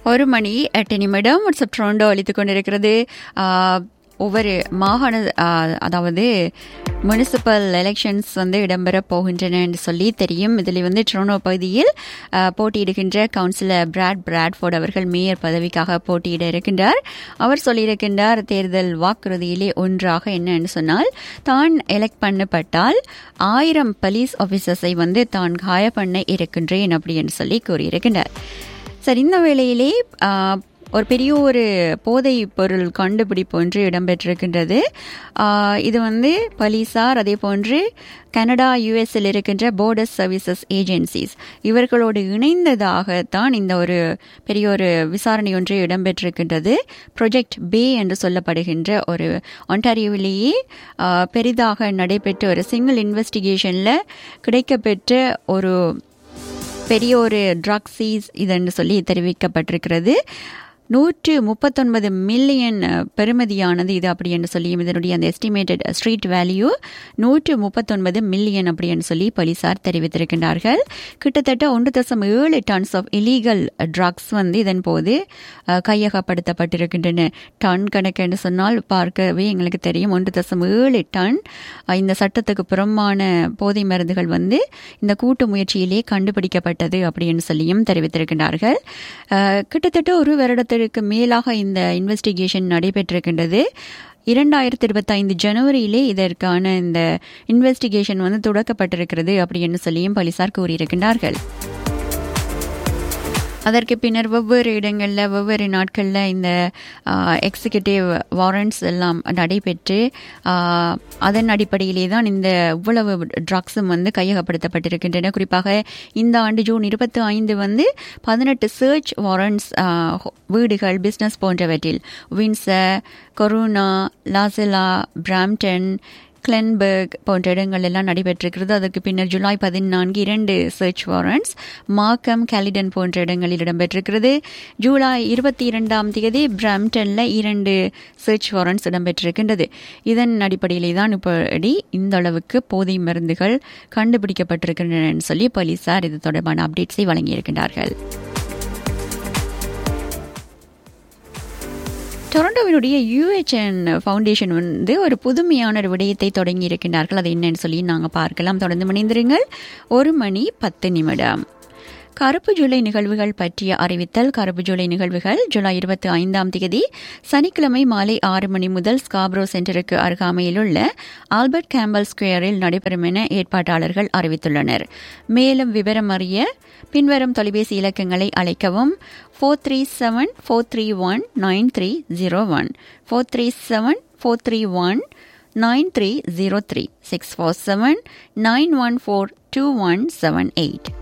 ஒரு மணி எட்டு நிமிடம் வாட்ஸ்அப் ட்ரோண்டோ அளித்துக் கொண்டிருக்கிறது ஆஹ், ஒவ்வொரு மாகாண ஆஹ், அதாவது முனிசிபல் எலெக்ஷன்ஸ் வந்து இடம்பெற போகின்றன என்று சொல்லி தெரியும் இதில் வந்து ட்ரோனோ பகுதியில் ஆஹ், போட்டியிடுகின்ற கவுன்சிலர் பிராட் பிராட்ஃபோர்ட் அவர்கள் மேயர் பதவிக்காக போட்டியிட இருக்கின்றார் அவர் சொல்லியிருக்கின்றார் தேர்தல் வாக்குறுதியிலே ஒன்றாக என்னன்னு சொன்னால் தான் எலெக்ட் பண்ணப்பட்டால் ஆயிரம் போலீஸ் ஆபீசர்ஸை வந்து தான் காய பண்ண இருக்கின்றேன் அப்படின்னு சொல்லி கூறியிருக்கின்றார் சரி இந்த வேளையிலே ஆ, ஒரு பெரிய ஒரு போதை பொருள் கண்டுபிடிப்பு ஒன்று இடம்பெற்றிருக்கின்றது ஆ, இது வந்து போலீசார் அதே போன்று கனடா யுஎஸ்ல இருக்கின்ற போர்டர் சர்வீசஸ் ஏஜென்சிஸ் இவர்களோடு இணைந்ததாகத்தான் இந்த ஒரு பெரிய ஒரு விசாரணை ஒன்று இடம்பெற்றிருக்கின்றது ப்ரொஜெக்ட் பே என்று சொல்லப்படுகின்ற ஒரு ஒன்டாரியோவிலேயே ஆ, பெரிதாக நடைபெற்ற ஒரு சிங்கிள் இன்வெஸ்டிகேஷனில் கிடைக்கப்பெற்ற ஒரு பெரிய ஒரு ட்ரக் சீஸ் இதுன்னு சொல்லி தெரிவிக்கப்பட்டிருக்கிறது நூற்று முப்பத்தொன்பது மில்லியன் பெறுமதியானது இது அப்படி என்று சொல்லி இதனுடைய அந்த எஸ்டிமேட்டட் ஸ்ட்ரீட் வேல்யூ நூற்று முப்பத்தொன்பது மில்லியன் அப்படி என்று சொல்லி போலீசார் தெரிவித்திருக்கின்றார்கள் கிட்டத்தட்ட ஒன்று தசம் ஏழு டன்ஸ் ஆஃப் இலீகல் ட்ரக்ஸ் வந்து இதன் போது அஹ், கையகப்படுத்தப்பட்டிருக்கின்றன டன் கணக்கு என்று சொன்னால் பார்க்கவே எங்களுக்கு தெரியும் ஒன்று தசம் ஏழு டன் அஹ், இந்த சட்டத்துக்கு புறம்பான போதை மருந்துகள் வந்து இந்த கூட்டு முயற்சியிலே கண்டுபிடிக்கப்பட்டது அப்படின்னு சொல்லியும் தெரிவித்திருக்கின்றார்கள் அஹ், கிட்டத்தட்ட ஒரு வருடத்திற்கு மேலாக இந்த இன்வெஸ்டிகேஷன் நடைபெற்றிருக்கின்றது இரண்டாயிரத்தி இருபத்தைந்து ஜனவரியிலே இதற்கான இந்த இன்வெஸ்டிகேஷன் வந்து தொடக்கப்பட்டிருக்கிறது அப்படின்னு சொல்லியும் போலீசார் கூறியிருக்கின்றார்கள் அதற்கு பின்னர் வெவ்வேறு இடங்களில் வெவ்வேறு நாட்களில் இந்த எக்ஸிக்யூட்டிவ் வாரண்ட்ஸ் எல்லாம் நடைபெற்று ஆ, அதன் அடிப்படையிலே தான் இந்த இவ்வளவு ட்ரக்ஸும் வந்து கையகப்படுத்தப்பட்டிருக்கின்றன குறிப்பாக இந்த ஆண்டு ஜூன் இருபத்தி ஐந்து வந்து பதினெட்டு சர்ச் வாரண்ட்ஸ் வீடுகள் பிஸ்னஸ் போன்றவற்றில் வின்சர் கொரோனா லாசலா பிராம்டன் கிளன்பர்க் போன்ற இடங்கள் எல்லாம் நடைபெற்றிருக்கிறது அதற்கு பின்னர் ஜூலை பதினான்கு இரண்டு சர்ச் வாரண்ட்ஸ் மார்க்கம் கேலிடன் போன்ற இடங்களில் இடம்பெற்றிருக்கிறது ஜூலை இருபத்தி இரண்டாம் தேதி பிராம்டன்ல இரண்டு சர்ச் வாரண்ட்ஸ் இடம்பெற்றிருக்கின்றது இதன் அடிப்படையிலே தான் இப்படி இந்த அளவுக்கு போதை மருந்துகள் கண்டுபிடிக்கப்பட்டிருக்கின்றன சொல்லி போலீசார் இது தொடர்பான அப்டேட்ஸை வழங்கியிருக்கின்றார்கள் டொரண்டோவினுடைய யூஹெச்என் ஃபவுண்டேஷன் வந்து ஒரு புதுமையான ஒரு விடயத்தை தொடங்கி இருக்கின்றார்கள் அது என்னன்னு சொல்லி நாங்கள் பார்க்கலாம் தொடர்ந்து மணிந்திருங்கள் ஒரு மணி பத்து நிமிடம் கருப்பு ஜூலை நிகழ்வுகள் பற்றிய அறிவித்தல் கருப்பு ஜூலை நிகழ்வுகள் ஜூலை இருபத்தி ஐந்தாம் தேதி சனிக்கிழமை மாலை ஆறு மணி முதல் ஸ்காப்ரோ சென்டருக்கு அருகாமையில் உள்ள ஆல்பர்ட் கேம்பல் ஸ்கொயரில் நடைபெறும் என ஏற்பாட்டாளர்கள் அறிவித்துள்ளனர் மேலும் விவரம் அறிய பின்வரும் தொலைபேசி இலக்கங்களை அழைக்கவும் four three seven four three one nine three zero one four three seven four three one nine three zero three six four seven nine one four two one seven eight